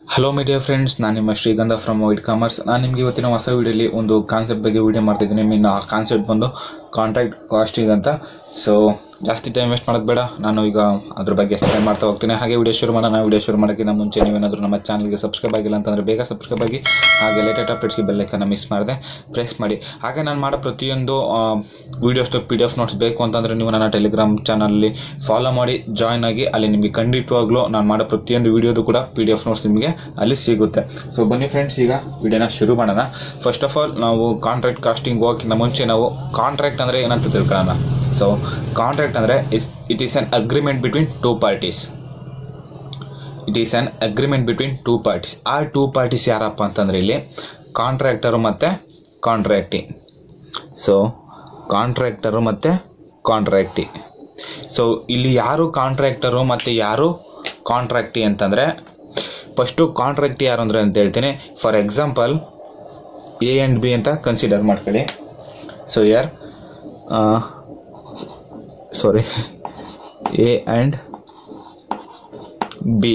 hello media friends ನಾನು ನಿಮ್ಮ ಶ್ರೀಗಂಧ ಫ್ರಮ್ ವೈಟ್ ಕಾಮರ್ಸ್ ನಾನು ನಿಮಗೆ ಇವತ್ತಿನ ಹೊಸ ವಿಡಿಯೋಲಿ ಒಂದು ಕಾನ್ಸೆಪ್ಟ್ ಬಗ್ಗೆ ವಿಡಿಯೋ ಮಾಡ್ತಿದ್ದೀನಿ ಮೀನ್ ಆ ಕಾನ್ಸೆಪ್ಟ್ ಬಂದು ಕಾಂಟ್ರಾಕ್ಟ್ ಕಾಸ್ಟಿಂಗ್ ಅಂತ ಸೊ ಜಾಸ್ತಿ ಟೈಮ್ ವೇಸ್ಟ್ ಮಾಡೋದು ಬೇಡ ನಾನು ಈಗ ಅದ್ರ ಬಗ್ಗೆ ಎಕ್ಸ್ಪ್ಲೈನ್ ಮಾಡ್ತಾ ಹೋಗ್ತೀನಿ ಹಾಗೆ ವಿಡಿಯೋ ಶುರು ಮಾಡೋಣ ವಿಡಿಯೋ ಶುರು ಮಾಡೋಕ್ಕಿಂತ ಮುಂಚೆ ನೀವೇನಾದರೂ ನಮ್ಮ ಚಾನಲ್ಗೆ ಸಬ್ಸ್ಕ್ರೈಬ್ ಆಗಿಲ್ಲ ಅಂತಂದರೆ ಬೇಗ ಸಬ್ಸ್ಕ್ರೈಬ್ ಆಗಿ ಹಾಗೆ ಲೇಟೆಸ್ಟ್ ಅಪ್ಡೇಟ್ಸ್ಗೆ ಬೆಲ್ಲೈಕನ್ನ ಮಿಸ್ ಮಾಡಿದೆ ಪ್ರೆಸ್ ಮಾಡಿ ಹಾಗೆ ನಾನು ಮಾಡೋ ಪ್ರತಿಯೊಂದು ವೀಡಿಯೋಸ್ದು ಪಿ ಡಿ ಎಫ್ ನೋಟ್ಸ್ ಬೇಕು ಅಂತಂದರೆ ನೀವು ನನ್ನ ಟೆಲಿಗ್ರಾಮ್ ಚಾನಲ್ಲಿ ಫಾಲೋ ಮಾಡಿ ಜಾಯ್ನ್ ಆಗಿ ಅಲ್ಲಿ ನಿಮಗೆ ಖಂಡಿತವಾಗ್ಲೂ ನಾನು ಮಾಡೋ ಪ್ರತಿಯೊಂದು ವೀಡಿಯೋದು ಕೂಡ ಪಿ ಡಿ ಎಫ್ ನೋಟ್ಸ್ ನಿಮಗೆ ಅಲ್ಲಿ ಸಿಗುತ್ತೆ ಸೊ ಬನ್ನಿ ಫ್ರೆಂಡ್ಸ್ ಈಗ ವಿಡಿಯೋನ ಶುರು ಮಾಡೋಣ ಫಸ್ಟ್ ಆಫ್ ಆಲ್ ನಾವು ಕಾಂಟ್ರಾಕ್ಟ್ ಕಾಸ್ಟಿಂಗ್ ಹೋಗೋಕ್ಕಿಂತ ಮುಂಚೆ ನಾವು ಕಾಂಟ್ರಾಕ್ಟ್ ಅಂದರೆ ಏನಂತ ತಿಳ್ಕೊಳ್ಳೋಣ ಸೊ ಕಾಂಟ್ರಾಕ್ಟ್ ಅಂದರೆ is it is an agreement between two parties it is an agreement between two parties ಆ ಟೂ ಪಾರ್ಟೀಸ್ ಯಾರಪ್ಪ ಅಂತಂದರೆ ಇಲ್ಲಿ ಕಾಂಟ್ರಾಕ್ಟರು ಮತ್ತು ಕಾಂಟ್ರಾಕ್ಟಿ ಸೊ ಕಾಂಟ್ರಾಕ್ಟರು ಮತ್ತು ಕಾಂಟ್ರಾಕ್ಟಿ ಸೊ ಇಲ್ಲಿ ಯಾರು ಕಾಂಟ್ರಾಕ್ಟರು ಮತ್ತು ಯಾರು ಕಾಂಟ್ರಾಕ್ಟಿ ಅಂತಂದರೆ ಫಸ್ಟು ಕಾಂಟ್ರಾಕ್ಟಿ ಯಾರು ಅಂದರೆ ಅಂತ ಹೇಳ್ತೀನಿ for example A and B ಅಂತ ಕನ್ಸಿಡರ್ ಮಾಡ್ಕೊಳ್ಳಿ ಸೊ ಯಾರ್ sorry A and B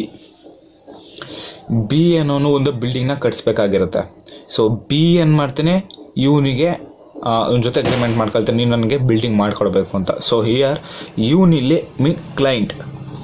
B ಅನ್ನೋನು ಒಂದು ಬಿಲ್ಡಿಂಗ್ನ ಕಟ್ಸ್ಬೇಕಾಗಿರುತ್ತೆ ಸೊ ಬಿ ಏನು ಮಾಡ್ತೀನಿ ಇವನಿಗೆ ಇವನ ಜೊತೆ ಅಗ್ರಿಮೆಂಟ್ ಮಾಡ್ಕೊಳ್ತೀನಿ ನೀನು ನನಗೆ ಬಿಲ್ಡಿಂಗ್ ಮಾಡ್ಕೊಡ್ಬೇಕು ಅಂತ ಸೊ ಹಿಯರ್ ಇವನಿಲ್ಲಿ mean client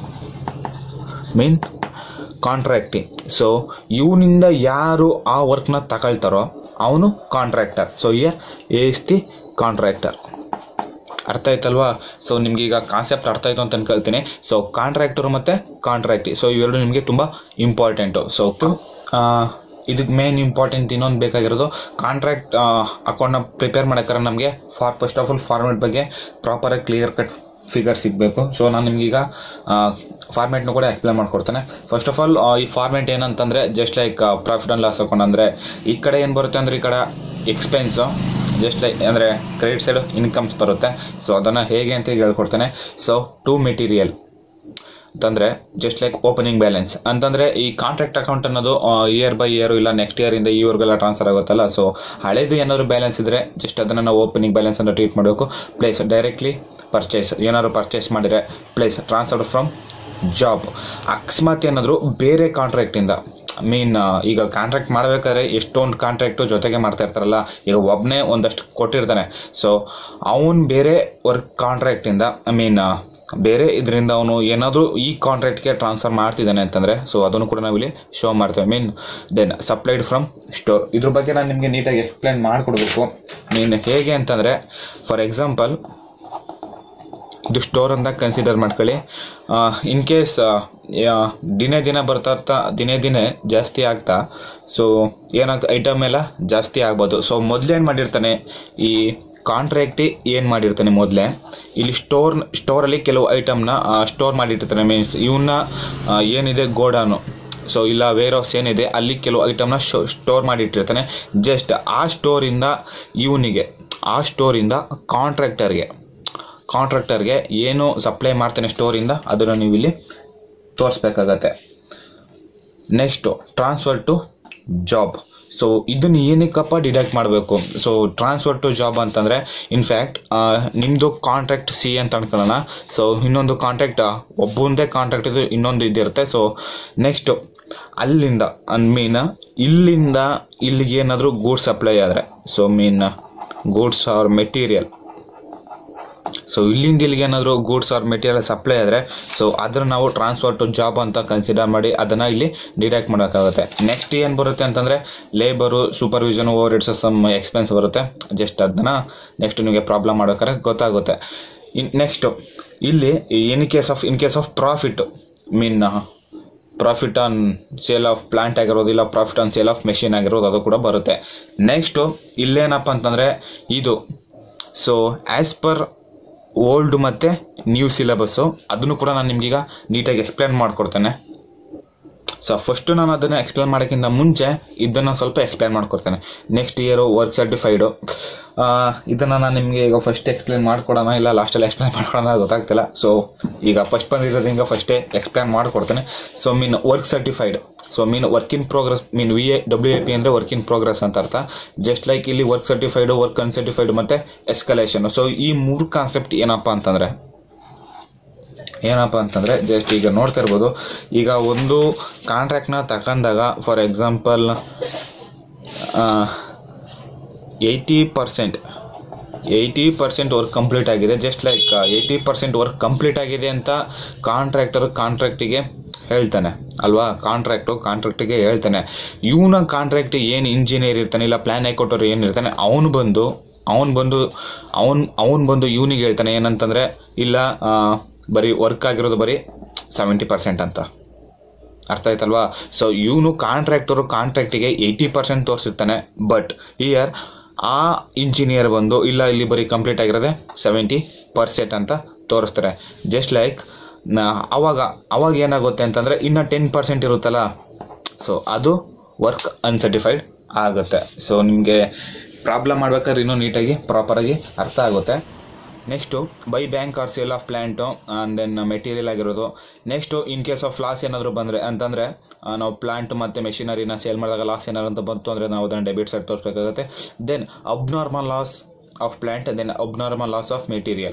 mean contracting so ಇವನಿಂದ ಯಾರು ಆ ವರ್ಕ್ನ ತಗೊಳ್ತಾರೋ ಅವನು contractor so here as the contractor ಅರ್ಥ ಆಯ್ತಲ್ವಾ ಸೊ ನಿಮ್ಗೆ ಈಗ ಕಾನ್ಸೆಪ್ಟ್ ಅರ್ಥ ಆಯ್ತು ಅಂತ ಅನ್ಕೊಳ್ತೀನಿ ಸೊ ಕಾಂಟ್ರಾಕ್ಟರ್ ಮತ್ತು ಕಾಂಟ್ರಾಕ್ಟಿ ಸೊ ಇವೆರಡು ನಿಮಗೆ ತುಂಬ ಇಂಪಾರ್ಟೆಂಟು ಸೊ ಇದಕ್ಕೆ ಮೇನ್ ಇಂಪಾರ್ಟೆಂಟ್ ಇನ್ನೊಂದು ಬೇಕಾಗಿರೋದು ಕಾಂಟ್ರಾಕ್ಟ್ ಅಕೌಂಟ್ನ ಪ್ರಿಪೇರ್ ಮಾಡೋಕ್ಕಾರೆ ನಮಗೆ for first of all format ಬಗ್ಗೆ ಪ್ರಾಪರಾಗಿ ಕ್ಲಿಯರ್ ಕಟ್ ಫಿಗರ್ ಸಿಗಬೇಕು ಸೊ ನಾನು ನಿಮ್ಗೀಗ ಫಾರ್ಮೆಟ್ನು ಕೂಡ ಎಕ್ಸ್ಪ್ಲೇನ್ ಮಾಡ್ಕೊಡ್ತೇನೆ ಫಸ್ಟ್ ಆಫ್ ಆಲ್ ಈ ಫಾರ್ಮೆಟ್ ಏನಂತಂದರೆ just like profit and loss account ಅಂದರೆ ಈ ಕಡೆ ಏನು ಬರುತ್ತೆ ಅಂದರೆ ಈ ಕಡೆ ಎಕ್ಸ್ಪೆನ್ಸು ಜಸ್ಟ್ ಲೈಕ್ ಅಂದರೆ ಕ್ರೆಡಿಟ್ ಸೈಡು ಇನ್ಕಮ್ಸ್ ಬರುತ್ತೆ ಸೊ ಅದನ್ನು ಹೇಗೆ ಅಂತ ಈಗ ಹೇಳ್ಕೊಡ್ತೇನೆ ಸೊ ಟು ಮೆಟೀರಿಯಲ್ ಅಂತಂದರೆ ಜಸ್ಟ್ ಲೈಕ್ ಓಪನಿಂಗ್ ಬ್ಯಾಲೆನ್ಸ್ ಅಂತಂದರೆ ಈ ಕಾಂಟ್ರಾಕ್ಟ್ ಅಕೌಂಟ್ ಅನ್ನೋದು ಇಯರ್ ಬೈ ಇಯರ್ ಇಲ್ಲ ನೆಕ್ಸ್ಟ್ ಇಯರಿಂದ ಈ ಇಯರ್ಗೆಲ್ಲ ಟ್ರಾನ್ಸ್ಫರ್ ಆಗುತ್ತಲ್ಲ ಸೊ ಹಳೇದು ಏನಾದ್ರು ಬ್ಯಾಲೆನ್ಸ್ ಇದ್ದರೆ ಜಸ್ಟ್ ಅದನ್ನು ನಾವು ಓಪನಿಂಗ್ ಬ್ಯಾಲೆನ್ಸ್ ಅಂತ ಟ್ರೀಟ್ ಮಾಡಬೇಕು ಪ್ಲೇಸ್ ಡೈರೆಕ್ಟ್ಲಿ ಪರ್ಚೇಸ್ ಏನಾದ್ರು ಪರ್ಚೇಸ್ ಮಾಡಿದರೆ ಪ್ಲೇಸ್ ಟ್ರಾನ್ಸ್ಫರ್ ಫ್ರಮ್ ಜಾಬ್ ಅಕಸ್ಮಾತ್ ಏನಾದರೂ ಬೇರೆ ಕಾಂಟ್ರಾಕ್ಟಿಂದ ಮೀನ್ ಈಗ ಕಾಂಟ್ರಾಕ್ಟ್ ಮಾಡಬೇಕಾದ್ರೆ ಎಷ್ಟೊಂದು ಕಾಂಟ್ರಾಕ್ಟು ಜೊತೆಗೆ ಮಾಡ್ತಾ ಇರ್ತಾರಲ್ಲ ಈಗ ಒಬ್ಬನೇ ಒಂದಷ್ಟು ಕೊಟ್ಟಿರ್ತಾನೆ ಸೊ ಅವನು ಬೇರೆ ವರ್ಕ್ ಕಾಂಟ್ರಾಕ್ಟಿಂದ ಐ ಮೀನ್ ಬೇರೆ ಇದರಿಂದ ಅವನು ಏನಾದರೂ ಈ ಕಾಂಟ್ರಾಕ್ಟ್ಗೆ ಟ್ರಾನ್ಸ್ಫರ್ ಮಾಡ್ತಿದ್ದಾನೆ ಅಂತಂದರೆ ಸೊ ಅದನ್ನು ಕೂಡ ನಾವಿಲ್ಲಿ ಶೋ ಮಾಡ್ತೇವೆ mean then supplied from store ಇದ್ರ ಬಗ್ಗೆ ನಾನು ನಿಮಗೆ ನೀಟಾಗಿ ಎಕ್ಸ್ಪ್ಲೈನ್ ಮಾಡಿಕೊಡ್ಬೇಕು ಮೀನ್ ಹೇಗೆ ಅಂತಂದರೆ ಫಾರ್ ಎಕ್ಸಾಂಪಲ್ ಇದು ಸ್ಟೋರ್ ಅಂತ ಕನ್ಸಿಡರ್ ಮಾಡ್ಕೊಳ್ಳಿ ಇನ್ ಕೇಸ್ ದಿನೇ ದಿನ ಬರ್ತಾ ಇರ್ತಾ ದಿನೇ ದಿನೇ ಜಾಸ್ತಿ ಆಗ್ತಾ ಸೊ ಏನಾಗ್ತಾ ಐಟಮ್ ಎಲ್ಲ ಜಾಸ್ತಿ ಆಗ್ಬೋದು ಸೊ ಮೊದಲೇನು ಮಾಡಿರ್ತಾನೆ ಈ ಕಾಂಟ್ರಾಕ್ಟಿ ಏನು ಮಾಡಿರ್ತಾನೆ ಮೊದಲೇ ಇಲ್ಲಿ ಸ್ಟೋರ್ ಸ್ಟೋರಲ್ಲಿ ಕೆಲವು ಐಟಮ್ನ ಸ್ಟೋರ್ ಮಾಡಿರ್ತಾನೆ ಮೀನ್ಸ್ ಇವನ್ನ ಏನಿದೆ ಗೋಡಾನು ಸೊ ಇಲ್ಲ ವೇರ್ ಹೌಸ್ ಏನಿದೆ ಅಲ್ಲಿ ಕೆಲವು ಐಟಮ್ನ ಸ್ಟೋರ್ ಮಾಡಿಟ್ಟಿರ್ತಾನೆ ಜಸ್ಟ್ ಆ ಸ್ಟೋರಿಂದ ಇವನಿಗೆ ಆ ಸ್ಟೋರಿಂದ ಕಾಂಟ್ರಾಕ್ಟರ್ಗೆ ಕಾಂಟ್ರಾಕ್ಟರ್ಗೆ ಏನು ಸಪ್ಲೈ ಮಾಡ್ತಾನೆ ಸ್ಟೋರಿಂದ ಅದನ್ನು ನೀವು ಇಲ್ಲಿ ತೋರಿಸ್ಬೇಕಾಗತ್ತೆ next transfer to job so ಇದನ್ನು ಏನಕ್ಕಪ್ಪ ಡಿಡಕ್ಟ್ ಮಾಡಬೇಕು ಸೊ ಟ್ರಾನ್ಸ್ಫರ್ ಟು ಜಾಬ್ ಅಂತಂದರೆ ಇನ್ಫ್ಯಾಕ್ಟ್ ನಿಮ್ಮದು ಕಾಂಟ್ರಾಕ್ಟ್ ಸಿ ಅಂತ ಅನ್ಕೊಳ್ಳೋಣ ಸೊ ಇನ್ನೊಂದು ಕಾಂಟ್ರಾಕ್ಟ್ ಒಬ್ಬೊಂದೇ ಕಾಂಟ್ರಾಕ್ಟ್ ಇದು ಇನ್ನೊಂದು ಇದಿರುತ್ತೆ ಸೊ ನೆಕ್ಸ್ಟು ಅಲ್ಲಿಂದ ಮೀನ್ ಇಲ್ಲಿಂದ ಇಲ್ಲಿಗೆ ಏನಾದರೂ ಗೂಡ್ಸ್ ಸಪ್ಲೈ ಆದರೆ so mean goods or material so ಇಲ್ಲಿಂದ ಇಲ್ಲಿಗೆ ಏನಾದರೂ ಗೂಡ್ಸ್ ಆರ್ ಮೆಟೀರಿಯಲ್ ಸಪ್ಲೈ ಆದರೆ ಸೊ ಅದನ್ನು ನಾವು ಟ್ರಾನ್ಸ್ಫರ್ ಟು ಜಾಬ್ ಅಂತ ಕನ್ಸಿಡರ್ ಮಾಡಿ ಅದನ್ನು ಇಲ್ಲಿ ಡಿಡಕ್ಟ್ ಮಾಡೋಕ್ಕಾಗುತ್ತೆ ನೆಕ್ಸ್ಟ್ ಏನು ಬರುತ್ತೆ ಅಂತಂದರೆ labour supervision overheads some expense ಬರುತ್ತೆ ಜಸ್ಟ್ ಅದನ್ನು ನೆಕ್ಸ್ಟ್ ನಿಮಗೆ ಪ್ರಾಬ್ಲಮ್ ಮಾಡೋಕ್ಕಾರೆ ಗೊತ್ತಾಗುತ್ತೆ ಇನ್ ನೆಕ್ಸ್ಟು ಇಲ್ಲಿ in case of in case of profit mean profit on sale of plant ಆಗಿರೋದು ಇಲ್ಲ profit on sale of machine ಆಗಿರೋದು ಅದು ಕೂಡ ಬರುತ್ತೆ ನೆಕ್ಸ್ಟು ಇಲ್ಲೇನಪ್ಪ ಅಂತಂದರೆ ಇದು ಸೊ ಆ್ಯಸ್ ಪರ್ ಓಲ್ಡ್ ಮತ್ತು ನ್ಯೂ ಸಿಲೆಬಸ್ಸು ಅದನ್ನು ಕೂಡ ನಾನು ನಿಮಗೀಗ ನೀಟಾಗಿ ಎಕ್ಸ್ಪ್ಲೇನ್ ಮಾಡಿಕೊಡ್ತೇನೆ ಸೊ ಫಸ್ಟು ನಾನು ಅದನ್ನು ಎಕ್ಸ್ಪ್ಲೇನ್ ಮಾಡೋಕ್ಕಿಂತ ಮುಂಚೆ ಇದನ್ನು ಸ್ವಲ್ಪ ಎಕ್ಸ್ಪ್ಲೇನ್ ಮಾಡ್ಕೊಡ್ತೇನೆ ನೆಕ್ಸ್ಟ್ ಇಯರು ವರ್ಕ್ ಸರ್ಟಿಫೈಡು ಇದನ್ನು ನಾನು ನಿಮಗೆ ಈಗ ಫಸ್ಟ್ ಎಕ್ಸ್ಪ್ಲೇನ್ ಮಾಡ್ಕೊಡೋಣ ಇಲ್ಲ ಲಾಸ್ಟಲ್ಲಿ ಎಕ್ಸ್ಪ್ಲೇನ್ ಮಾಡ್ಕೊಡೋಣ ಗೊತ್ತಾಗ್ತಿಲ್ಲ ಸೊ ಈಗ ಫಸ್ಟ್ ಬಂದಿರೋದ್ರಿಂದ ಫಸ್ಟೇ ಎಕ್ಸ್ಪ್ಲೇನ್ ಮಾಡಿಕೊಡ್ತೇನೆ so mean work certified so mean work in progress mean V A W A P ಅಂದರೆ ವರ್ಕ್ ಇನ್ ಪ್ರೋಗ್ರೆಸ್ ಅಂತ ಅರ್ಥ ಜಸ್ಟ್ ಲೈಕ್ ಇಲ್ಲಿ ವರ್ಕ್ ಸರ್ಟಿಫೈಡು ವರ್ಕ್ ಅನ್ಸರ್ಟಿಫೈಡ್ ಮತ್ತು ಎಸ್ಕಲೇಷನ್ ಸೊ ಈ ಮೂರು ಕಾನ್ಸೆಪ್ಟ್ ಏನಪ್ಪ ಅಂತಂದರೆ ಏನಪ್ಪ ಅಂತಂದರೆ ಜಸ್ಟ್ ಈಗ ನೋಡ್ತಾ ಇರ್ಬೋದು ಈಗ ಒಂದು ಕಾಂಟ್ರಾಕ್ಟ್ನ ತಗೊಂಡಾಗ for example eighty percent eighty percent work complete ಆಗಿದೆ just like eighty percent work complete ಆಗಿದೆ ಅಂತ ಕಾಂಟ್ರಾಕ್ಟರ್ ಕಾಂಟ್ರಾಕ್ಟಿಗೆ ಹೇಳ್ತಾನೆ ಅಲ್ವಾ ಕಾಂಟ್ರಾಕ್ಟು ಕಾಂಟ್ರಾಕ್ಟಿಗೆ ಹೇಳ್ತಾನೆ ಇವನ ಕಾಂಟ್ರಾಕ್ಟ್ ಏನು ಇಂಜಿನಿಯರ್ ಇರ್ತಾನೆ ಇಲ್ಲ ಪ್ಲ್ಯಾನ್ ಹಾಕೊಟ್ಟವ್ರು ಏನಿರ್ತಾನೆ ಅವನು ಬಂದು ಅವನು ಬಂದು ಅವನು ಅವನು ಬಂದು ಇವನಿಗೆ ಹೇಳ್ತಾನೆ ಏನಂತಂದರೆ ಇಲ್ಲ ಆ, ಬರೀ ವರ್ಕ್ ಆಗಿರೋದು ಬರೀ ಸೆವೆಂಟಿ ಪರ್ಸೆಂಟ್ ಅಂತ ಅರ್ಥ ಆಯ್ತಲ್ವಾ ಸೊ ಇವನು ಕಾಂಟ್ರಾಕ್ಟರು ಕಾಂಟ್ರಾಕ್ಟಿಗೆ ಏಯ್ಟಿ ಪರ್ಸೆಂಟ್ ತೋರಿಸಿರ್ತಾನೆ ಬಟ್ ಇಯರ್ ಆ ಇಂಜಿನಿಯರ್ ಬಂದು ಇಲ್ಲ ಇಲ್ಲಿ ಬರೀ ಕಂಪ್ಲೀಟ್ ಆಗಿರೋದೆ ಸೆವೆಂಟಿ ಪರ್ಸೆಂಟ್ ಅಂತ ತೋರಿಸ್ತಾರೆ ಜಸ್ಟ್ ಲೈಕ್ ನಾ ಅವಾಗ ಅವಾಗ ಏನಾಗುತ್ತೆ ಅಂತಂದರೆ ಇನ್ನು ಟೆನ್ ಪರ್ಸೆಂಟ್ ಇರುತ್ತಲ್ಲ ಸೊ ಅದು ವರ್ಕ್ ಅನ್ಸರ್ಟಿಫೈಡ್ ಆಗುತ್ತೆ ಸೊ ನಿಮಗೆ ಪ್ರಾಬ್ಲಮ್ ಮಾಡ್ಬೇಕಾದ್ರೆ ಇನ್ನೂ ನೀಟಾಗಿ ಪ್ರಾಪರಾಗಿ ಅರ್ಥ ಆಗುತ್ತೆ next by bank or sale of plant and then material ಆಗಿರೋದು next in case of loss ಏನಾದರೂ ಬಂದರೆ ಅಂತಂದರೆ ನಾವು ಪ್ಲಾಂಟ್ ಮತ್ತು ಮೆಷಿನರಿನ ಸೇಲ್ ಮಾಡಿದಾಗ ಲಾಸ್ ಏನಾದ್ರು ಅಂತ ಬಂತು ಅಂದರೆ ನಾವು ಅದನ್ನು ಡೆಬಿಟ್ ಸೈಡ್ ತೋರಿಸ್ಬೇಕಾಗುತ್ತೆ then abnormal loss of plant then abnormal loss of material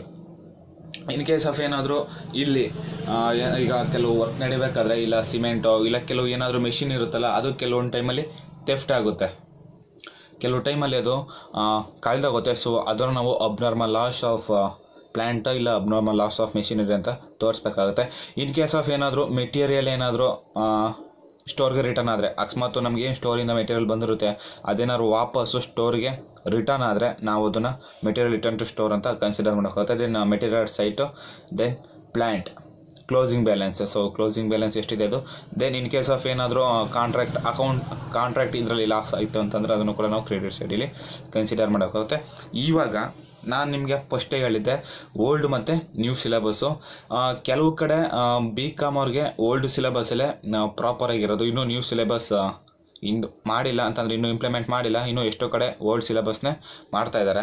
in case of ಏನಾದರೂ ಇಲ್ಲಿ ಆ, ಏ- ಈಗ ಕೆಲವು ವರ್ಕ್ ನಡಿಬೇಕಾದ್ರೆ ಇಲ್ಲ ಸಿಮೆಂಟು ಇಲ್ಲ ಕೆಲವು ಏನಾದರೂ ಮೆಷಿನ್ ಇರುತ್ತಲ್ಲ ಅದು ಕೆಲವೊಂದು ಟೈಮಲ್ಲಿ ಥೆಫ್ಟ್ ಆಗುತ್ತೆ ಕೆಲವು ಟೈಮಲ್ಲಿ ಅದು ಆ, ಕಳ್ದೋಗುತ್ತೆ ಸೊ ಅದನ್ನು ನಾವು ಅಬ್ನಾರ್ಮಲ್ ಲಾಸ್ ಆಫ್ ಪ್ಲ್ಯಾಂಟ್ ಇಲ್ಲ ಅಬ್ನಾರ್ಮಲ್ ಲಾಸ್ ಆಫ್ ಮೆಷಿನರಿ ಅಂತ ತೋರಿಸ್ಬೇಕಾಗುತ್ತೆ ಇನ್ ಕೇಸ್ ಆಫ್ ಏನಾದರೂ ಮೆಟೀರಿಯಲ್ ಏನಾದರೂ ಸ್ಟೋರ್ಗೆ ರಿಟರ್ನ್ ಆದರೆ ಅಕಸ್ಮಾತ್ ನಮ್ಗೆ ಏನು ಸ್ಟೋರಿಂದ ಮೆಟೀರಿಯಲ್ ಬಂದಿರುತ್ತೆ ಅದೇನಾದ್ರು ವಾಪಸ್ಸು ಸ್ಟೋರ್ಗೆ ರಿಟರ್ನ್ ಆದರೆ ನಾವು ಅದನ್ನು ಮೆಟೀರಿಯಲ್ ರಿಟರ್ನ್ ಟು ಸ್ಟೋರ್ ಅಂತ ಕನ್ಸಿಡರ್ ಮಾಡೋಕ್ಕಾಗುತ್ತೆ then material site then plant closing balance so closing balance ಎಷ್ಟಿದೆ ಅದು ದೆನ್ ಇನ್ ಕೇಸ್ ಆಫ್ ಏನಾದರೂ ಕಾಂಟ್ರಾಕ್ಟ್ ಅಕೌಂಟ್ ಕಾಂಟ್ರಾಕ್ಟ್ ಇದರಲ್ಲಿ ಲಾಸ್ ಆಯಿತು ಅಂತಂದರೆ ಅದನ್ನು ಕೂಡ ನಾವು ಕ್ರೆಡಿಟ್ ಸೈಡಲ್ಲಿ ಕನ್ಸಿಡರ್ ಮಾಡೋಕ್ಕಾಗುತ್ತೆ ಇವಾಗ ನಾನು ನಿಮಗೆ ಫಸ್ಟೇ ಹೇಳಿದ್ದೆ ಓಲ್ಡ್ ಮತ್ತು ನ್ಯೂ ಸಿಲೆಬಸ್ಸು ಕೆಲವು ಕಡೆ ಬಿ ಕಾಮ್ ಅವ್ರಿಗೆ ಓಲ್ಡ್ ಸಿಲೆಬಸ್ಸಲ್ಲೇ ಪ್ರಾಪರಾಗಿರೋದು ಇನ್ನೂ ನ್ಯೂ ಸಿಲೆಬಸ್ ಇಂದು ಮಾಡಿಲ್ಲ ಅಂತಂದರೆ ಇನ್ನೂ ಇಂಪ್ಲಿಮೆಂಟ್ ಮಾಡಿಲ್ಲ ಇನ್ನೂ ಎಷ್ಟೋ ಕಡೆ ಓಲ್ಡ್ ಸಿಲೆಬಸ್ನೇ ಮಾಡ್ತಾ ಇದ್ದಾರೆ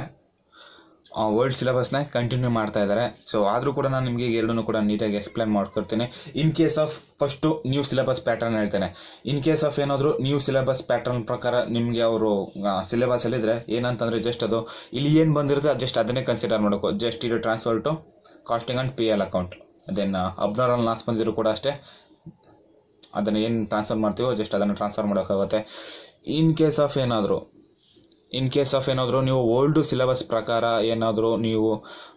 ಓಲ್ಡ್ ಸಿಲೆಬಸ್ನ ಕಂಟಿನ್ಯೂ ಮಾಡ್ತಾ ಇದ್ದಾರೆ ಸೊ ಆದರೂ ಕೂಡ ನಾನು ನಿಮಗೆ ಎರಡನ್ನೂ ಕೂಡ ನೀಟಾಗಿ ಎಕ್ಸ್ಪ್ಲೈನ್ ಮಾಡ್ಕೊಡ್ತೀನಿ in case of first new syllabus pattern ಹೇಳ್ತೇನೆ ಇನ್ ಕೇಸ್ ಆಫ್ ಏನಾದರೂ ನ್ಯೂ ಸಿಲೆಬಸ್ ಪ್ಯಾಟರ್ನ್ ಪ್ರಕಾರ ನಿಮಗೆ ಅವರು ಸಿಲೆಬಸಲ್ಲಿದ್ದರೆ ಏನಂತಂದರೆ ಜಸ್ಟ್ ಅದು ಇಲ್ಲಿ ಏನು ಬಂದಿರುತ್ತೆ ಜಸ್ಟ್ ಅದನ್ನೇ ಕನ್ಸಿಡರ್ ಮಾಡಬೇಕು ಜಸ್ಟ್ ಇದು transfer to costing and P L account then abnormal loss ಬಂದಿರೋ ಕೂಡ ಅಷ್ಟೇ ಅದನ್ನು ಏನು ಟ್ರಾನ್ಸ್ಫರ್ ಮಾಡ್ತೀವೋ ಜಸ್ಟ್ ಅದನ್ನು ಟ್ರಾನ್ಸ್ಫರ್ ಮಾಡೋಕ್ಕಾಗುತ್ತೆ ಇನ್ ಕೇಸ್ ಆಫ್ ಏನಾದರೂ ಇನ್ ಕೇಸ್ ಆಫ್ ಏನಾದರೂ ನೀವು ಓಲ್ಡು ಸಿಲೆಬಸ್ ಪ್ರಕಾರ ಏನಾದರೂ ನೀವು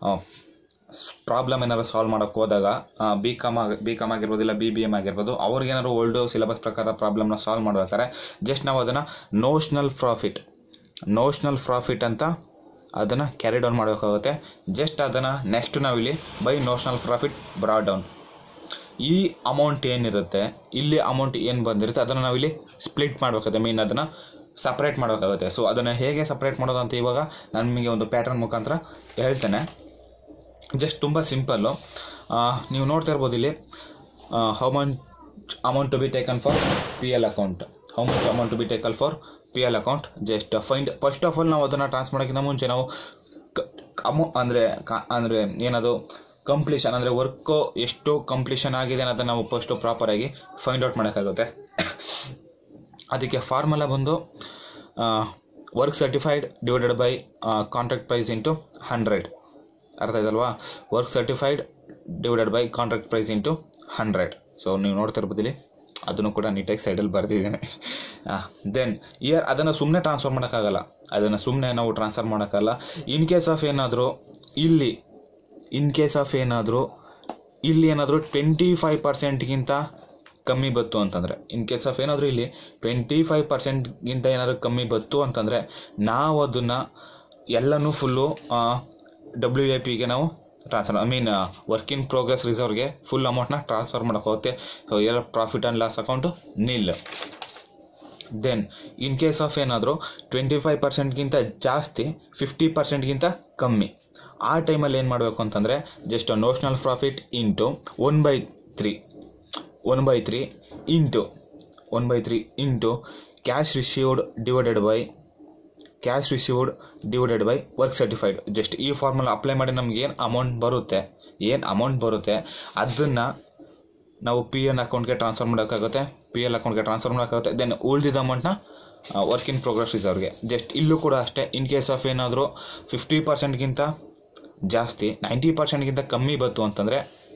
ಪ್ರಾಬ್ಲಮ್ ಏನಾದ್ರು ಸಾಲ್ವ್ ಮಾಡೋಕ್ಕೆ ಹೋದಾಗ ಬಿ ಕಾಮ್ ಆಗಿ ಬಿ ಕಾಮ್ ಆಗಿರ್ಬೋದು ಇಲ್ಲ ಬಿ ಬಿ ಎಮ್ ಆಗಿರ್ಬೋದು ಅವ್ರಿಗೇನಾದ್ರು ಓಲ್ಡು ಸಿಲೆಬಸ್ ಪ್ರಕಾರ ಪ್ರಾಬ್ಲಮ್ನ ಸಾಲ್ವ್ ಮಾಡ್ಬೇಕಾದ್ರೆ ಜಸ್ಟ್ ನಾವು ಅದನ್ನು ನೋಷ್ನಲ್ ಪ್ರಾಫಿಟ್ ನೋಷ್ನಲ್ ಪ್ರಾಫಿಟ್ ಅಂತ ಅದನ್ನು ಕ್ಯಾರಿ ಡೌನ್ ಮಾಡಬೇಕಾಗುತ್ತೆ ಜಸ್ಟ್ ಅದನ್ನು ನೆಕ್ಸ್ಟ್ ನಾವಿಲ್ಲಿ by notional profit brought down ಈ ಅಮೌಂಟ್ ಏನಿರುತ್ತೆ ಇಲ್ಲಿ ಅಮೌಂಟ್ ಏನು ಬಂದಿರುತ್ತೆ ಅದನ್ನು ನಾವಿಲ್ಲಿ ಸ್ಪ್ಲಿಟ್ ಮಾಡಬೇಕಾಗುತ್ತೆ ಮೀನ್ ಅದನ್ನು ಸಪ್ರೇಟ್ ಮಾಡಬೇಕಾಗುತ್ತೆ ಸೊ ಅದನ್ನು ಹೇಗೆ ಸಪ್ರೇಟ್ ಮಾಡೋದು ಅಂತ ಇವಾಗ ನಾನು ನಿಮಗೆ ಒಂದು ಪ್ಯಾಟರ್ನ್ ಮುಖಾಂತರ ಹೇಳ್ತೇನೆ ಜಸ್ಟ್ ತುಂಬ ಸಿಂಪಲ್ಲು ನೀವು ನೋಡ್ತಾ ಇರ್ಬೋದು ಇಲ್ಲಿ how much amount to be taken for P L account how much amount to be taken for P L account just find first of all ನಾವು ಅದನ್ನು ಟ್ರಾನ್ಸ್ ಮಾಡೋಕ್ಕಿಂತ ಮುಂಚೆ ನಾವು ಅಮೌ ಅಂದರೆ ಕ ಅಂದರೆ ಏನದು ಕಂಪ್ಲೀಷನ್ ಅಂದರೆ ವರ್ಕು ಎಷ್ಟು ಕಂಪ್ಲೀಷನ್ ಆಗಿದೆ ಅನ್ನೋದನ್ನು ನಾವು ಫಸ್ಟು ಪ್ರಾಪರಾಗಿ ಫೈಂಡ್ ಔಟ್ ಮಾಡೋಕ್ಕಾಗುತ್ತೆ ಅದಕ್ಕೆ ಫಾರ್ಮುಲಾ ಬಂದು work certified divided by contract price into hundred ಅರ್ಥ ಆಯ್ತಲ್ವಾ work certified divided by contract price into hundred so ನೀವು ನೋಡ್ತಾ ಇರ್ಬೋದು ಇಲ್ಲಿ ಅದನ್ನು ಕೂಡ ನೀಟಾಗಿ ಸೈಡಲ್ಲಿ ಬರೆದಿದ್ದೇನೆ ದೆನ್ ಇಯರ್ ಅದನ್ನು ಸುಮ್ಮನೆ ಟ್ರಾನ್ಸ್ಫರ್ ಮಾಡೋಕ್ಕಾಗಲ್ಲ ಅದನ್ನು ಸುಮ್ಮನೆ ನಾವು ಟ್ರಾನ್ಸ್ಫರ್ ಮಾಡೋಕ್ಕಾಗಲ್ಲ ಇನ್ ಕೇಸ್ ಆಫ್ ಏನಾದರೂ ಇಲ್ಲಿ ಇನ್ ಕೇಸ್ ಆಫ್ ಏನಾದರೂ ಇಲ್ಲಿ ಏನಾದರೂ ಟ್ವೆಂಟಿ ಫೈವ್ ಪರ್ಸೆಂಟ್ಗಿಂತ ಕಮ್ಮಿ ಬತ್ತು ಅಂತಂದರೆ ಇನ್ ಕೇಸ್ ಆಫ್ ಏನಾದರೂ ಇಲ್ಲಿ ಟ್ವೆಂಟಿ ಫೈವ್ ಪರ್ಸೆಂಟ್ಗಿಂತ ಏನಾದರೂ ಕಮ್ಮಿ ಬತ್ತು ಅಂತಂದರೆ ನಾವು ಅದನ್ನು ಎಲ್ಲನೂ ಫುಲ್ಲು ಡಬ್ಲ್ಯೂ ಎ ಪಿಗೆ ನಾವು transfer I mean work in progress ರಿಸರ್ವ್ಗೆ ಫುಲ್ ಅಮೌಂಟ್ನ ಟ್ರಾನ್ಸ್ಫರ್ ಮಾಡೋಕ್ಕೋಗುತ್ತೆ ಸೊ ಎಲ್ಲ profit and loss account nil then in case of ಏನಾದರೂ ಟ್ವೆಂಟಿ ಫೈವ್ ಪರ್ಸೆಂಟ್ಗಿಂತ ಜಾಸ್ತಿ ಫಿಫ್ಟಿ ಪರ್ಸೆಂಟ್ಗಿಂತ ಕಮ್ಮಿ ಆ ಟೈಮಲ್ಲಿ ಏನು ಮಾಡಬೇಕು ಅಂತಂದರೆ just notional profit into one by three one by three into one by three into cash received divided by cash received divided by work certified just ಈ ಫಾರ್ಮುಲಾ ಅಪ್ಲೈ ಮಾಡಿ ನಮ್ಗೆ ಏನು ಅಮೌಂಟ್ ಬರುತ್ತೆ ಏನು ಅಮೌಂಟ್ ಬರುತ್ತೆ ಅದನ್ನು ನಾವು ಪಿ ಎನ್ ಅಕೌಂಟ್ಗೆ ಟ್ರಾನ್ಸ್ಫರ್ ಮಾಡೋಕ್ಕಾಗುತ್ತೆ ಪಿ ಎಲ್ ಅಕೌಂಟ್ಗೆ ಟ್ರಾನ್ಸ್ಫರ್ ಮಾಡೋಕ್ಕಾಗುತ್ತೆ ದೆನ್ ಉಳಿದಿದ್ದ ಅಮೌಂಟ್ನ ವರ್ಕ್ ಇನ್ ಪ್ರೋಗ್ರೆಸ್ ರಿಸರ್ವ್ಗೆ ಜಸ್ಟ್ ಇಲ್ಲೂ ಕೂಡ ಅಷ್ಟೇ ಇನ್ ಕೇಸ್ ಆಫ್ ಏನಾದರೂ ಫಿಫ್ಟಿ ಪರ್ಸೆಂಟ್ಗಿಂತ ಜಾಸ್ತಿ ನೈಂಟಿ ಪರ್ಸೆಂಟ್ಗಿಂತ ಕಮ್ಮಿ ಬಂತು ಅಂತಂದರೆ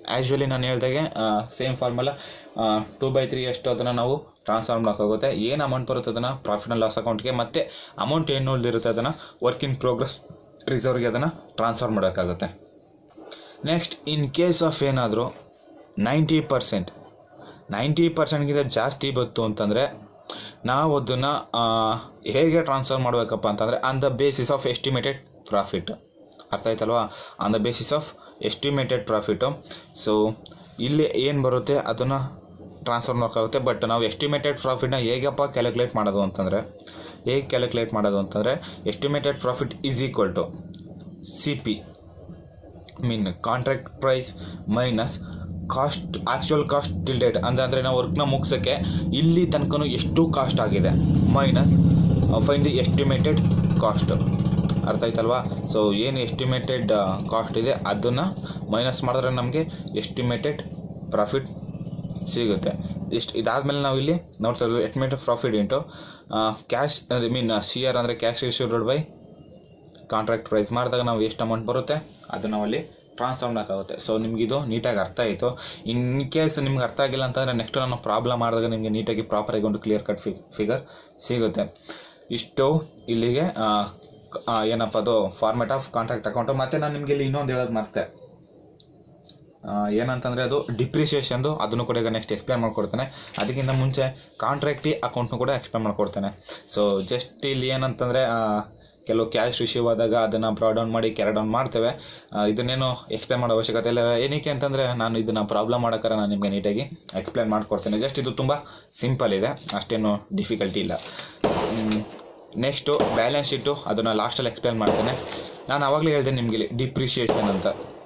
ಆ್ಯೂಶ್ವಲಿ ನಾನು ಹೇಳ್ದಾಗೆ same formula two by three ಎಷ್ಟು ಅದನ್ನು ನಾವು ಟ್ರಾನ್ಸ್ಫರ್ ಮಾಡೋಕ್ಕಾಗುತ್ತೆ ಏನು ಅಮೌಂಟ್ ಬರುತ್ತೆ ಅದನ್ನು ಪ್ರಾಫಿಟ್ ಆ್ಯಂಡ್ ಲಾಸ್ ಅಕೌಂಟ್ಗೆ ಮತ್ತು ಅಮೌಂಟ್ ಏನು ಉಳಿದಿರುತ್ತೆ ಅದನ್ನು ವರ್ಕ್ ಇನ್ ಪ್ರೋಗ್ರೆಸ್ ರಿಸರ್ವ್ಗೆ ಅದನ್ನು ಟ್ರಾನ್ಸ್ಫರ್ ಮಾಡೋಕ್ಕಾಗುತ್ತೆ ನೆಕ್ಸ್ಟ್ ಇನ್ ಕೇಸ್ ಆಫ್ ಏನಾದರೂ ನೈಂಟಿ ಪರ್ಸೆಂಟ್ ನೈಂಟಿ ಪರ್ಸೆಂಟ್ಗಿಂತ ಜಾಸ್ತಿ ಬಂತು ಅಂತಂದರೆ ನಾವು ಅದನ್ನು ಹೇಗೆ ಟ್ರಾನ್ಸ್ಫರ್ ಮಾಡಬೇಕಪ್ಪ ಅಂತಂದರೆ on the basis of estimated profit ಅರ್ಥ ಆಯ್ತಲ್ವಾ on the basis of estimated profit so ಇಲ್ಲಿ ಏನು ಬರುತ್ತೆ ಅದನ್ನು ಟ್ರಾನ್ಸ್ಫರ್ ಮಾಡೋಕ್ಕಾಗುತ್ತೆ ಬಟ್ ನಾವು ಎಸ್ಟಿಮೇಟೆಡ್ ಪ್ರಾಫಿಟ್ನ ಹೇಗಪ್ಪ ಕ್ಯಾಲ್ಕುಲೇಟ್ ಮಾಡೋದು ಅಂತಂದರೆ ಹೇಗೆ ಕ್ಯಾಲ್ಕುಲೇಟ್ ಮಾಡೋದು ಅಂತಂದರೆ estimated profit is equal to C P mean contract price minus cost actual cost till date ಅಂದರೆ ಅಂದರೆ ನಾವು ವರ್ಕ್ನ ಮುಗಿಸೋಕ್ಕೆ ಇಲ್ಲಿ ತನಕನೂ ಎಷ್ಟು ಕಾಸ್ಟ್ ಆಗಿದೆ minus fine the estimated cost ಅರ್ಥ ಆಯ್ತಲ್ವಾ ಸೊ ಏನು ಎಸ್ಟಿಮೇಟೆಡ್ ಕಾಸ್ಟ್ ಇದೆ ಅದನ್ನು ಮೈನಸ್ ಮಾಡಿದ್ರೆ ನಮಗೆ ಎಸ್ಟಿಮೇಟೆಡ್ ಪ್ರಾಫಿಟ್ ಸಿಗುತ್ತೆ ಇಷ್ಟು ಇದಾದಮೇಲೆ ನಾವು ಇಲ್ಲಿ ನೋಡ್ತಾ ಇರೋದು estimated profit into cash I mean C R ಅಂದರೆ cash issued by contract price ಮಾಡಿದಾಗ ನಾವು ಎಷ್ಟು ಅಮೌಂಟ್ ಬರುತ್ತೆ ಅದು ನಾವು ಅಲ್ಲಿ ಟ್ರಾನ್ಸ್ಫರ್ ಮಾಡೋಕ್ಕಾಗುತ್ತೆ ಸೊ ನಿಮಗಿದು ನೀಟಾಗಿ ಅರ್ಥ ಆಯಿತು ಇನ್ ಕೇಸ್ ನಿಮ್ಗೆ ಅರ್ಥ ಆಗಿಲ್ಲ ಅಂತಂದರೆ ನೆಕ್ಸ್ಟ್ ನಾನು ಪ್ರಾಬ್ಲಮ್ ಮಾಡಿದಾಗ ನಿಮಗೆ ನೀಟಾಗಿ ಪ್ರಾಪರಾಗಿ ಒಂದು ಕ್ಲಿಯರ್ ಕಟ್ ಫಿ ಫಿಗರ್ ಸಿಗುತ್ತೆ ಇಷ್ಟು ಇಲ್ಲಿಗೆ ಆ, ಕ- ಆ, ಏನಪ್ಪ ಅದು ಫಾರ್ಮೆಟ್ ಆಫ್ ಕಾಂಟ್ರಾಕ್ಟ್ ಅಕೌಂಟು ಮತ್ತು ನಾನು ನಿಮಗೆ ಇಲ್ಲಿ ಇನ್ನೊಂದು ಹೇಳೋದು ಮರ್ತೆ ಆ, ಏನಂತಂದರೆ ಅದು ಡಿಪ್ರಿಷಿಯೇಷನ್ದು ಅದನ್ನು ಕೂಡ ಈಗ ನೆಕ್ಸ್ಟ್ ಎಕ್ಸ್ಪ್ಲೇನ್ ಮಾಡ್ಕೊಡ್ತೇನೆ ಅದಕ್ಕಿಂತ ಮುಂಚೆ ಕಾಂಟ್ರಾಕ್ಟಿ ಅಕೌಂಟ್ನು ಕೂಡ ಎಕ್ಸ್ಪ್ಲೇನ್ ಮಾಡ್ಕೊಡ್ತೇನೆ ಸೊ ಜಸ್ಟ್ ಇಲ್ಲಿ ಏನಂತಂದರೆ ಕೆಲವು ಕ್ಯಾಶ್ ರಿಸೀವ್ ಆದಾಗ ಅದನ್ನು ಬ್ರಾ ಡೌನ್ ಮಾಡಿ ಕ್ಯಾರಿ ಡೌನ್ ಮಾಡ್ತೇವೆ ಆ, ಇದನ್ನೇನು ಎಕ್ಸ್ಪ್ಲೇನ್ ಮಾಡೋ ಅವಶ್ಯಕತೆ ಇಲ್ಲ ಏನಕ್ಕೆ ಅಂತಂದರೆ ನಾನು ಇದನ್ನು ಪ್ರಾಬ್ಲಮ್ ಮಾಡೋಕ್ಕಾರ ನಾನು ನಿಮಗೆ ನೀಟಾಗಿ ಎಕ್ಸ್ಪ್ಲೇನ್ ಮಾಡ್ಕೊಡ್ತೇನೆ ಜಸ್ಟ್ ಇದು ತುಂಬ ಸಿಂಪಲ್ ಇದೆ ಅಷ್ಟೇನು ಡಿಫಿಕಲ್ಟಿ ಇಲ್ಲ ನೆಕ್ಸ್ಟು ಬ್ಯಾಲೆನ್ಸ್ ಶೀಟು ಅದನ್ನು ಲಾಸ್ಟಲ್ಲಿ ಎಕ್ಸ್ಪ್ಲೇನ್ ಮಾಡ್ತೇನೆ ನಾನು ಆವಾಗಲೇ ಹೇಳಿದೆ ನಿಮಗೆ ಇಲ್ಲಿ ಡಿಪ್ರಿಷಿಯೇಷನ್ ಅಂತ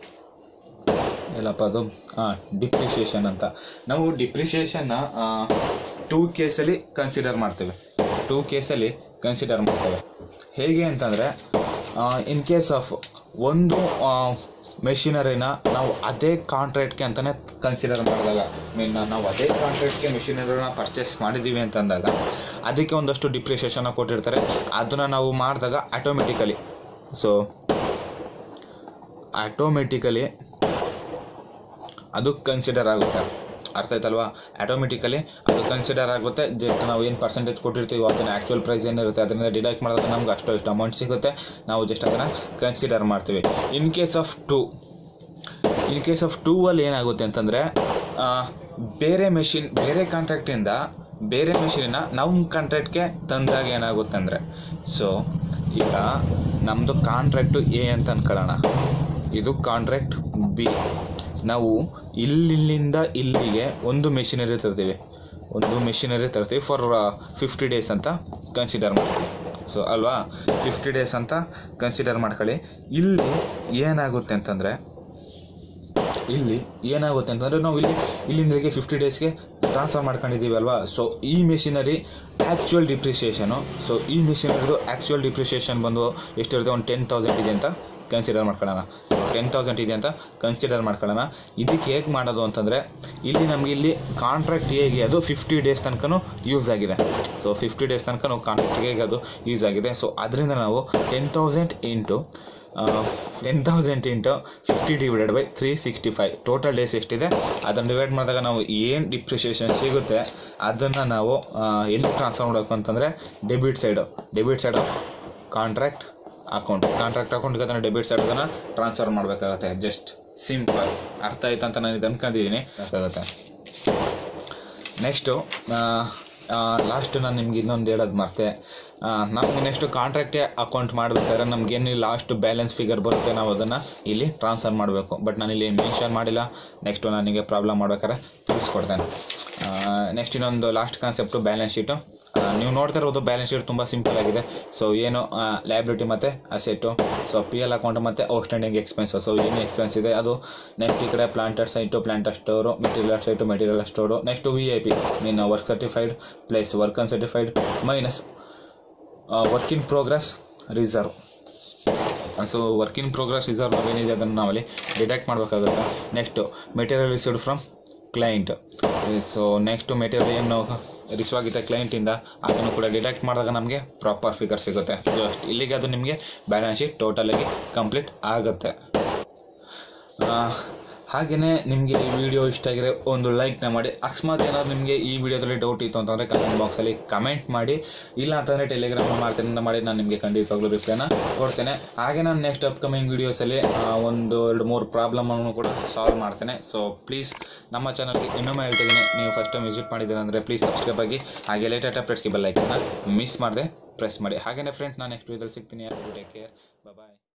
ಎಲ್ಲಪ್ಪ ಅದು ಹಾಂ ಡಿಪ್ರಿಷಿಯೇಷನ್ ಅಂತ ನಾವು ಡಿಪ್ರಿಷಿಯೇಷನ್ನ ಟೂ ಕೇಸಲ್ಲಿ ಕನ್ಸಿಡರ್ ಮಾಡ್ತೇವೆ ಟೂ ಕೇಸಲ್ಲಿ ಕನ್ಸಿಡರ್ ಮಾಡ್ತೇವೆ ಹೇಗೆ ಅಂತಂದರೆ ಇನ್ ಕೇಸ್ ಆಫ್ ಒಂದು ಮೆಷಿನರಿನ ನಾವು ಅದೇ ಕಾಂಟ್ರಾಕ್ಟ್ಗೆ ಅಂತಲೇ ಕನ್ಸಿಡರ್ ಮಾಡಿದಾಗ ಮೀನ್ ನಾವು ಅದೇ ಕಾಂಟ್ರಾಕ್ಟ್ಗೆ ಮೆಷಿನರಿನ ಪರ್ಚೇಸ್ ಮಾಡಿದ್ದೀವಿ ಅಂತಂದಾಗ ಅದಕ್ಕೆ ಒಂದಷ್ಟು ಡಿಪ್ರಿಷಿಯೇಷನ್ನ ಕೊಟ್ಟಿರ್ತಾರೆ ಅದನ್ನು ನಾವು ಮಾಡಿದಾಗ ಆಟೋಮೆಟಿಕಲಿ ಸೊ ಆಟೋಮೆಟಿಕಲಿ ಅದು ಕನ್ಸಿಡರ್ ಆಗುತ್ತೆ ಅರ್ಥ ಆಯ್ತಲ್ವಾ ಆಟೋಮೆಟಿಕಲಿ ಅದು ಕನ್ಸಿಡರ್ ಆಗುತ್ತೆ ಜಸ್ಟ್ ನಾವು ಏನು ಪರ್ಸೆಂಟೇಜ್ ಕೊಟ್ಟಿರ್ತೀವೋ ಅದನ್ನ ಆ್ಯಕ್ಚುಯಲ್ ಪ್ರೈಸ್ ಏನಿರುತ್ತೆ ಅದರಿಂದ ಡಿಡಕ್ಟ್ ಮಾಡಿದಾಗ ನಮ್ಗೆ ಅಷ್ಟು ಇಷ್ಟು ಅಮೌಂಟ್ ಸಿಗುತ್ತೆ ನಾವು ಜಸ್ಟ್ ಅದನ್ನು ಕನ್ಸಿಡರ್ ಮಾಡ್ತೀವಿ in case of two in case of two ಅಲ್ಲಿ ಏನಾಗುತ್ತೆ ಅಂತಂದರೆ ಬೇರೆ ಮೆಷಿನ್ ಬೇರೆ ಕಾಂಟ್ರಾಕ್ಟಿಂದ ಬೇರೆ ಮೆಷಿನ ನಮ್ಮ ಕಾಂಟ್ರಾಕ್ಟ್ಗೆ ತಂದಾಗ ಏನಾಗುತ್ತೆ ಅಂದರೆ ಸೊ ಈಗ ನಮ್ಮದು ಕಾಂಟ್ರಾಕ್ಟು ಎ ಅಂತ ಅನ್ಕೊಳ್ಳೋಣ ಇದು ಕಾಂಟ್ರಾಕ್ಟ್ ಬಿ ನಾವು ಇಲ್ಲಿಂದ ಇಲ್ಲಿಗೆ ಒಂದು ಮೆಷಿನರಿ ತರ್ತೀವಿ ಒಂದು ಮೆಷಿನರಿ ತರ್ತೀವಿ ಫಾರ್ ಫಿಫ್ಟಿ ಡೇಸ್ ಅಂತ ಕನ್ಸಿಡರ್ ಮಾಡ್ತೀವಿ ಸೊ ಅಲ್ವಾ ಫಿಫ್ಟಿ ಡೇಸ್ ಅಂತ ಕನ್ಸಿಡರ್ ಮಾಡ್ಕೊಳ್ಳಿ ಇಲ್ಲಿ ಏನಾಗುತ್ತೆ ಅಂತಂದರೆ ಇಲ್ಲಿ ಏನಾಗುತ್ತೆ ಅಂತಂದರೆ ನಾವು ಇಲ್ಲಿ ಇಲ್ಲಿಂದಕ್ಕೆ ಫಿಫ್ಟಿ ಡೇಸ್ಗೆ ಟ್ರಾನ್ಸ್ಫರ್ ಮಾಡ್ಕೊಂಡಿದ್ದೀವಿ ಅಲ್ವಾ ಸೊ ಈ ಮೆಷಿನರಿ ಆ್ಯಕ್ಚುಯಲ್ ಡಿಪ್ರಿಷಿಯೇಷನು ಸೊ ಈ ಮೆಷಿನರಿದು ಆ್ಯಕ್ಚುಯಲ್ ಡಿಪ್ರಿಷಿಯೇಷನ್ ಬಂದು ಎಷ್ಟಿರುತ್ತೆ ಒಂದು ಟೆನ್ ತೌಸಂಡ್ ಇದೆ ಅಂತ ಕನ್ಸಿಡರ್ ಮಾಡ್ಕೊಳ್ಳೋಣ ಟೆನ್ ತೌಸಂಡ್ ಇದೆ ಅಂತ ಕನ್ಸಿಡರ್ ಮಾಡ್ಕೊಳ್ಳೋಣ ಇದಕ್ಕೆ ಹೇಗೆ ಮಾಡೋದು ಅಂತಂದರೆ ಇಲ್ಲಿ ನಮಗೆ ಇಲ್ಲಿ ಕಾಂಟ್ರಾಕ್ಟ್ ಹೇಗೆ ಅದು ಫಿಫ್ಟಿ ಡೇಸ್ ತನಕನೂ ಯೂಸ್ ಆಗಿದೆ ಸೊ ಫಿಫ್ಟಿ ಡೇಸ್ ತನಕ ನಾವು ಕಾಂಟ್ರಾಕ್ಟ್ಗೆ ಹೇಗೆ ಅದು ಯೂಸ್ ಆಗಿದೆ ಸೊ ಅದರಿಂದ ನಾವು ten thousand into ten thousand into fifty divided by three sixty five total days ಎಷ್ಟಿದೆ ಅದನ್ನು ಡಿವೈಡ್ ಮಾಡಿದಾಗ ನಾವು ಏನು ಡಿಪ್ರಿಷಿಯೇಷನ್ ಸಿಗುತ್ತೆ ಅದನ್ನು ನಾವು ಆ, ಎಲ್ಲಿ ಟ್ರಾನ್ಸ್ಫರ್ ಮಾಡಬೇಕು ಅಂತಂದರೆ debit side debit side of contract account contract ಅಕೌಂಟ್ಗೆ ಅದನ್ನು ಡೆಬಿಟ್ ಸೈಡ್ ಅದನ್ನು ಟ್ರಾನ್ಸ್ಫರ್ ಮಾಡಬೇಕಾಗತ್ತೆ ಜಸ್ಟ್ ಸಿಂಪಲ್ ಅರ್ಥ ಆಯ್ತು ಅಂತ ನಾನು ಇದು ಅನ್ಕೊಂಡಿದ್ದೀನಿ ಬೇಕಾಗತ್ತೆ ನೆಕ್ಸ್ಟು ಲಾಸ್ಟ್ ನಾನು ನಿಮ್ಗೆ ಇನ್ನೊಂದು ಹೇಳೋದು ಮರ್ತೆ ನಮ್ಗೆ ನೆಕ್ಸ್ಟು ಕಾಂಟ್ರಾಕ್ಟೇ ಅಕೌಂಟ್ ಮಾಡಬೇಕಾದ್ರೆ ನಮಗೇನು ಲಾಸ್ಟ್ ಬ್ಯಾಲೆನ್ಸ್ ಫಿಗರ್ ಬರುತ್ತೆ ನಾವು ಅದನ್ನು ಇಲ್ಲಿ ಟ್ರಾನ್ಸ್ಫರ್ ಮಾಡಬೇಕು ಬಟ್ ನಾನು ಇಲ್ಲಿ ಮೆನ್ಷನ್ ಮಾಡಿಲ್ಲ ನೆಕ್ಸ್ಟು ನನಗೆ ಪ್ರಾಬ್ಲಮ್ ಮಾಡ್ಬೇಕಾದ್ರೆ ತಿಳಿಸ್ಕೊಡ್ತೇನೆ ನೆಕ್ಸ್ಟ್ ಇನ್ನೊಂದು ಲಾಸ್ಟ್ ಕಾನ್ಸೆಪ್ಟು ಬ್ಯಾಲೆನ್ಸ್ ಶೀಟು ನೀವು ನೋಡ್ತಾ ಇರೋದು ಬ್ಯಾಲೆನ್ಸ್ ಶೀಟ್ ತುಂಬ ಸಿಂಪಲ್ ಆಗಿದೆ ಸೊ ಏನು ಲಯಬಿಲಿಟಿ ಮತ್ತು asset so P L account ಮತ್ತು ಔಟ್ಸ್ಟ್ಯಾಂಡಿಂಗ್ ಎಕ್ಸ್ಪೆನ್ಸು ಸೊ ಏನು ಎಕ್ಸ್ಪೆನ್ಸ್ ಇದೆ ಅದು ನೆಕ್ಸ್ಟ್ ಈ ಕಡೆ plant or site plant or store material site material store next V I P mean work certified plus work uncertified minus work in progress reserve so work in progress reserve ನಾವೇನಿದೆ ಅದನ್ನು ನಾವಲ್ಲಿ detect ಮಾಡಬೇಕಾಗುತ್ತೆ next material received from client so next material ಏನು receive ಆಗಿದೆ ಕ್ಲೈಂಟಿಂದ ಅದನ್ನು ಕೂಡ detect ಮಾಡಿದಾಗ ನಮಗೆ ಪ್ರಾಪರ್ ಫಿಗರ್ ಸಿಗುತ್ತೆ ಜಸ್ಟ್ ಇಲ್ಲಿಗೆ ಅದು ನಿಮಗೆ ಬ್ಯಾಲೆನ್ಸ್ ಶೀಟ್ ಟೋಟಲಾಗಿ ಕಂಪ್ಲೀಟ್ ಆಗುತ್ತೆ ಹಾಗೆಯೇ ನಿಮಗೆ ಈ ವಿಡಿಯೋ ಇಷ್ಟ ಆಗಿದ್ರೆ ಒಂದು ಲೈಕ್ನ ಮಾಡಿ ಅಕಸ್ಮಾತ್ ಏನಾದ್ರು ನಿಮಗೆ ಈ ವಿಡಿಯೋದಲ್ಲಿ ಡೌಟ್ ಇತ್ತು ಅಂತಂದರೆ ಕಮೆಂಟ್ ಬಾಕ್ಸಲ್ಲಿ ಕಮೆಂಟ್ ಮಾಡಿ ಇಲ್ಲ ಅಂತಂದರೆ ಟೆಲಿಗ್ರಾಮ್ ಮಾಡ್ತೀನಿ ಮಾಡಿ ನಾನು ನಿಮಗೆ ಖಂಡಿತವಾಗ್ಲೂ ರಿಪ್ಲೈನ ಕೊಡ್ತೇನೆ ಹಾಗೆ ನಾನು ನೆಕ್ಸ್ಟ್ ಅಪ್ಕಮಿಂಗ್ ವೀಡಿಯೋಸಲ್ಲಿ ಒಂದು ಎರಡು ಮೂರು ಪ್ರಾಬ್ಲಮನ್ನು ಕೂಡ ಸಾಲ್ವ್ ಮಾಡ್ತೇನೆ ಸೊ ಪ್ಲೀಸ್ ನಮ್ಮ ಚಾನಲ್ಗೆ ಇನ್ನೊಮ್ಮೆ ಹೇಳ್ತಿದ್ದೀನಿ ನೀವು ಫಸ್ಟ್ ಟೈಮ್ ವಿಸಿಟ್ ಮಾಡಿದ್ದೀರ ಅಂದರೆ ಪ್ಲೀಸ್ ಸಬ್ಸ್ಕ್ರೈಬ್ ಆಗಿ ಹಾಗೆ ಲೇಟೆಸ್ಟ್ ಅಪ್ಡೇಟ್ಸ್ಗೆ ಬೆಲ್ ಐಕನ್ನ ಮಿಸ್ ಮಾಡದೆ ಪ್ರೆಸ್ ಮಾಡಿ ಹಾಗೆಯೇ ಫ್ರೆಂಡ್ಸ್ ನಾನು ನೆಕ್ಸ್ಟ್ ವಿಡಿಯೋದಲ್ಲಿ ಸಿಗ್ತೀನಿ ಟೇಕ್ ಕೇರ್ ಬಾಯ್